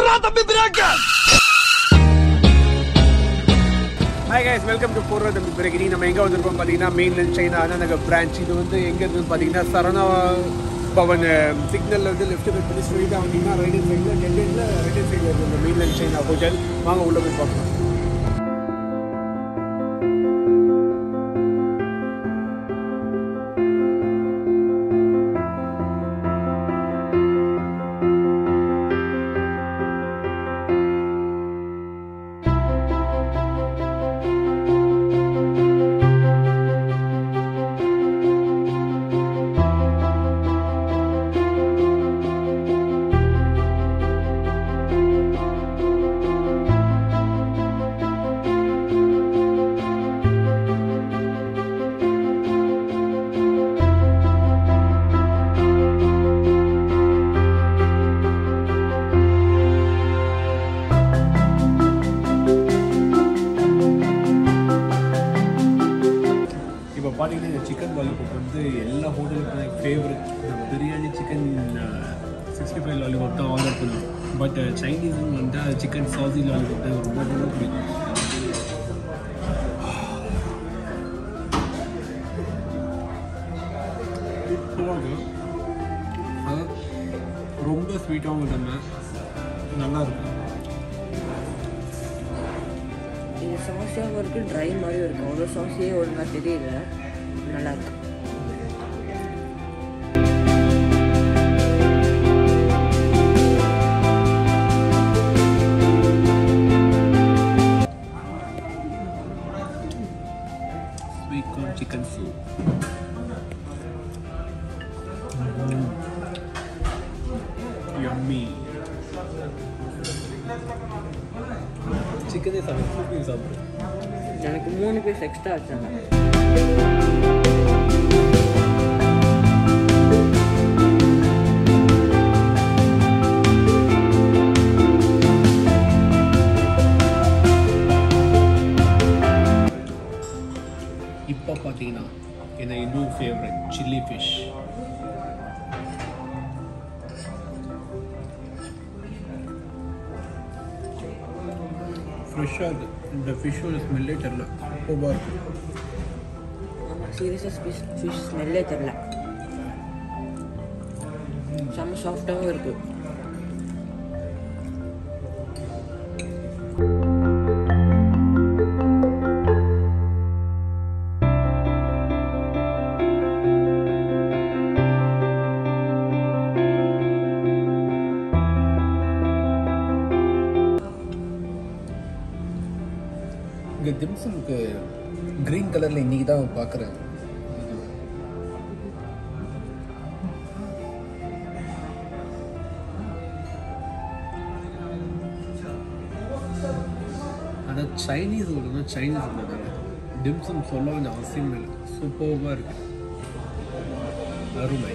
Hi guys welcome to போடுற தம்பி பிறகு இனி நம்ம எங்கே வந்திருக்கோம் பார்த்தீங்கன்னா மெயின்லேண்ட் சைனா அண்ணநகர் பிரான்ச் இது வந்து எங்கே இருக்குன்னு பார்த்தீங்கன்னா சரணா பவன் சிக்னல்ல இருந்து லெஃப்ட் கட் பண்ணி ஸ்ட்ரெயிட்டாக வந்தீங்கன்னா ரைட் ஹேண்ட் சைடில் டென் டேஸில் ரைட் ஹேண்ட் சைடில் இருக்குது இந்த மெயின்லேண்ட் சைனா ஹோட்டல் வாங்க உள்ள போய் பார்க்கலாம் இப்போ பார்த்தீங்கன்னா இந்த சிக்கன் லாலிபாப் வந்து எல்லா ஹோட்டலுக்கும் எனக்கு ஃபேவரட் நம்ம biryani chicken sixty five lollipop தான் ஆர்டர் பண்ணுவோம் பட் சைனீஸ் வந்து சிக்கன் சாசி லாலிபாப் தான் ரொம்ப ரொம்ப பிடிக்கும் சூப்பராக இருக்கு அது ரொம்ப ஸ்வீட்டாகவும் இல்லாமல் நல்லா இருக்கும் இது சாஸியாகவும் இருக்குது ட்ரை மாதிரியும் இருக்கும் அவ்வளோ சாஸியே ஒழுங்காக தெரியல நல்லா இருக்கு sweet corn chicken soup. Yummy. சிக்கனே சாப்பிடு சூப்பையும் சாப்பிடு எனக்கு மூணு பீஸ் எக்ஸ்ட்ரா வச்சாங்க இப்போ பார்த்தீங்கன்னா என்ன இன்னும் ஃபேவரட் சில்லி ஃபிஷ் ஃப்ரெஷ்ஷாக இருக்குது இந்த ஃபிஷ்ஷோட ஸ்மெல்லே தெரில சூப்பராக இருக்குது ஆமாம் சீரியஸாக ஃபிஷ் ஃபிஷ் ஸ்மெல்லே தெரில செம்ம சாஃப்டாகவும் இருக்குது இங்கே திம்சனுக்கு க்ரீன் கலரில் இன்றைக்கி தான் பார்க்குறேன் ஆனால் சைனீஸ் உள்ளதுனா சைனீஸ் உள்ளது டிம்சம் சொல்ல வேண்டிய அவசியம் இல்லை சூப்பராக இருக்கு அருமை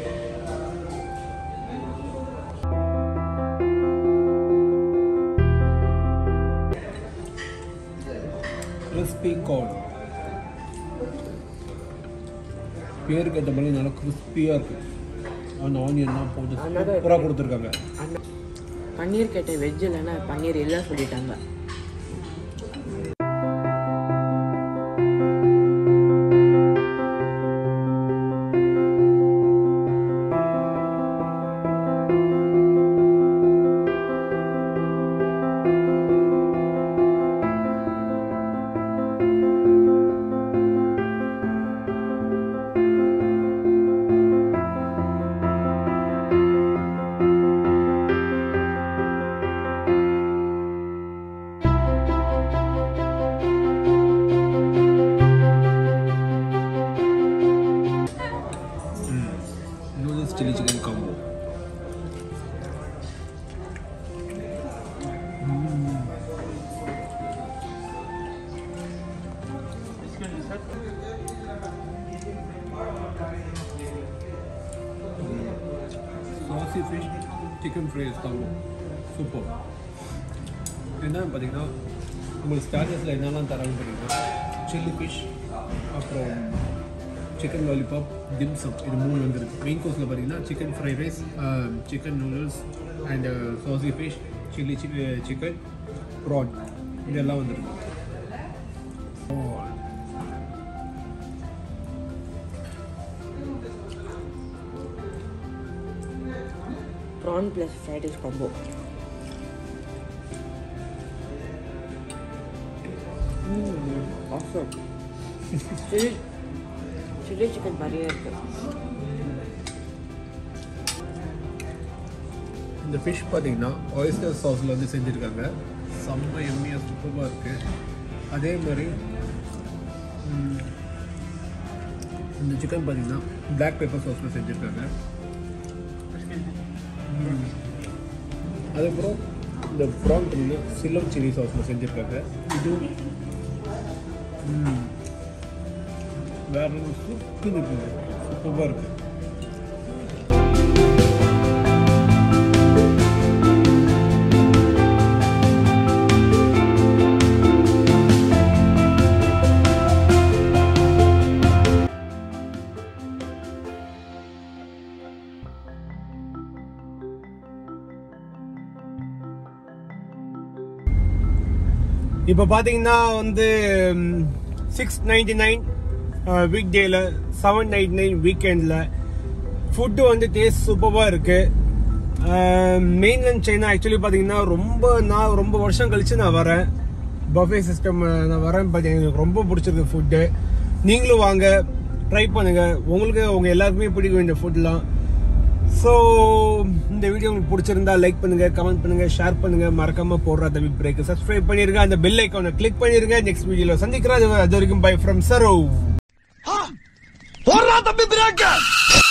கிறிஸ்பி கார்ன் பேருக்கு ஏற்ற மாதிரி நல்லா கிறிஸ்பியாக இருக்கு அந்த ஆனியன்லாம் போட்டு சூப்பராக கொடுத்துருக்காங்க அண்ணா பன்னீர் கேட்டேன் வெஜ் இல்லைன்னா பன்னீர் இல்லை சொல்லிட்டாங்க noodles chilli chicken combo saucy fish chicken fries combo super என்ன பார்த்தீங்கன்னா உங்களுக்கு ஸ்டார்டர்ஸில் என்னெல்லாம் தராங்க பார்த்தீங்கன்னா சில்லி ஃபிஷ் அப்புறம் சிக்கன் லாலிபாப் டிம்சம் இது மூணு வந்துருக்கு மெயின் கோர்ஸில் பார்த்தீங்கன்னா chicken fried rice chicken noodles and saucy fish chilli chicken prawn இதெல்லாம் வந்துருக்கு prawn plus fried rice combo awesome chilli chilli chicken மாதிரியே இருக்கு இந்த ஃபிஷ் பார்த்தீங்கன்னா ஒய்ஸ்டர் சாஸில் வந்து செஞ்சுருக்காங்க செம்ம எம்மியாக சூப்பராக இருக்குது அதே மாதிரி ம், இந்த சிக்கன் பார்த்தீங்கன்னா பிளாக் பெப்பர் சாஸில் செஞ்சுருக்காங்க ம். அதுக்கப்புறம் இந்த ப்ரான் வந்து சில்லம் சில்லி சாஸில் செஞ்சுருக்காங்க இதுவும் ம், வேற சூப்பர் இருக்குது சூப்பராக இருக்குது இப்போ பார்த்தீங்கன்னா வந்து சிக்ஸ் நைன்டி நைன் வீக் டேல செவன் நைன்டி நைன் வீக்கெண்டில் ஃபுட்டு வந்து டேஸ்ட் சூப்பராக இருக்கு மெயின்லேண்ட் சைனா ஆக்சுவலி பார்த்தீங்கன்னா ரொம்ப நான் ரொம்ப வருஷம் கழிச்சு நான் வரேன் பஃபே சிஸ்டம் நான் வரேன் பட் எனக்கு ரொம்ப பிடிச்சிருக்கு ஃபுட்டு நீங்களும் வாங்க ட்ரை பண்ணுங்க உங்களுக்கு உங்க எல்லாருக்குமே பிடிக்கும் இந்த ஃபுட்லாம் ஸோ இந்த வீடியோ உங்களுக்கு பிடிச்சிருந்தா லைக் பண்ணுங்க கமெண்ட் பண்ணுங்க ஷேர் பண்ணுங்க மறக்காம போடுற தம்பி பிரேக் சப்ஸ்கிரைப் பண்ணிருங்க அந்த பெல் ஐக்கானை கிளிக் பண்ணிருங்க நெக்ஸ்ட் வீடியோல சந்திக்கிறேன் அது அது வரைக்கும் பை ஃப்ரம் சரோ போடுறா தம்பி பிரேக்க